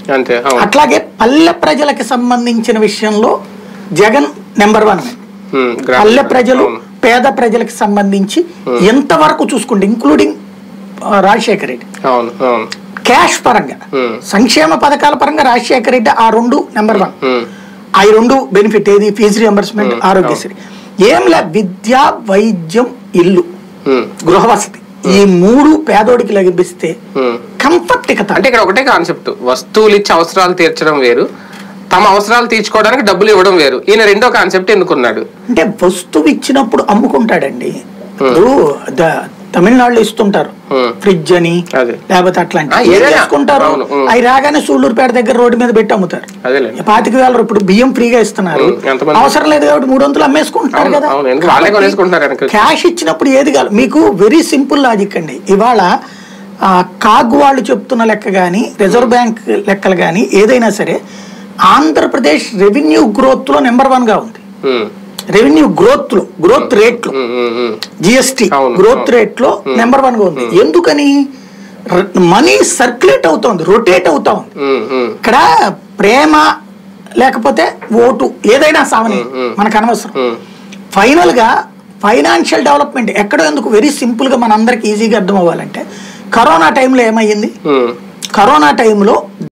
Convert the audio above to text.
అంతే అవును అట్లాగే పల్లె ప్రజలకి సంబంధించిన విషయంలో జగన్ నెంబర్ వన్ ఉమ్, గ్రామ- పల్లె ప్రజలు అవును. పేద ప్రజలకు సంబంధించి ఎంతవరకు చూసుకుంటే ఇంక్లూడింగ్ రాజశేఖర రెడ్డి అవును అవును క్యాష్ పరంగా ఉమ్, సంక్షేమ పథకాల పరంగా రాజశేఖర రెడ్డి ఆ రెండు నెంబర్ వన్ ఉమ్, ఆ రెండు బెనిఫిట్ ఏది ఫీజు రియంబర్స్మెంట్ ఆరోగ్యశ్రీ ఏంలా విద్య వైద్యం ఇల్లు ఉమ్, గృహవసతి ఈ మూడు పేదోడికి లభిస్తే ఉమ్. కంఫర్ట్ ఇక అంటే ఇక్కడ ఒకటే కాన్సెప్ట్ వస్తువులు ఇచ్చి అవసరాలు తీర్చడం వేరు తమ అవసరాలు తీర్చుకోవడానికి డబ్బులు ఇవ్వడం వేరు ఈయన రెండో కాన్సెప్ట్ ఎన్నుకున్నాడు అంటే వస్తువు ఇచ్చినప్పుడు అమ్ముకుంటాడండి ఇప్పుడు ద- తమిళనాడులో ఇస్తుంటారు Hmm. ఫ్రిడ్జ్ అని అదే. లేకపోతే అట్లాంటి ఆ, ఏం ఏదైనా. చేసుకుంటారు అవును, hmm. అవి రాగానే సూళ్ళూరుపేట దగ్గర రోడ్డు మీద పెట్టి అమ్ముతారు అదేలేండి పాతిక వేల ఇప్పుడు బియ్యం ఫ్రీగా ఇస్తున్నారు Hmm. ఎంతమంది? అవసరం లేదు కాబట్టి మూడు వందలు అమ్మేసుకుంటున్నారు అవును, కదా అవును. ఎందుకు వాళ్ళే కొనేసుకుంటున్నారు వెనక్కి. క్యాష్ ఇచ్చినప్పుడు ఏది కాదు మీకు వెరీ సింపుల్ లాజిక్ అండి ఇవాళ ఆ, కాగ్ వాళ్ళు చెప్తున్న లెక్క కానీ రిజర్వ్ బ్యాంక్ లెక్కలు కానీ ఏదైనా సరే ఆంధ్రప్రదేశ్ రెవెన్యూ గ్రోత్ లో నెంబర్ వన్ గా ఉంది ఉమ్, రెవెన్యూ గ్రోత్ లో గ్రోత్ రేట్ లో ఉమ్, ఉమ్, ఉమ్. జిఎస్టి అవును, గ్రోత్ అవును. రేట్ లో నెంబర్ వన్ గా ఉంది ఎందుకని మనీ సర్క్యులేట్ అవుతోంది రొటేట్ అవుతా ఉంది ఉమ్, ఉమ్. ఇక్కడ ప్రేమ లేకపోతే ఓటు ఏదైనా సావని మ్మ్. మనకు అనవసరం ఉమ్, ఫైనల్ గా ఫైనాన్షియల్ డెవలప్మెంట్ ఎక్కడో ఎందుకు వెరీ సింపుల్ గా మనందరికి ఈజీగా అర్థం అవ్వాలంటే కరోనా టైంలో ఏమయ్యింది ఉమ్, కరోనా టైంలో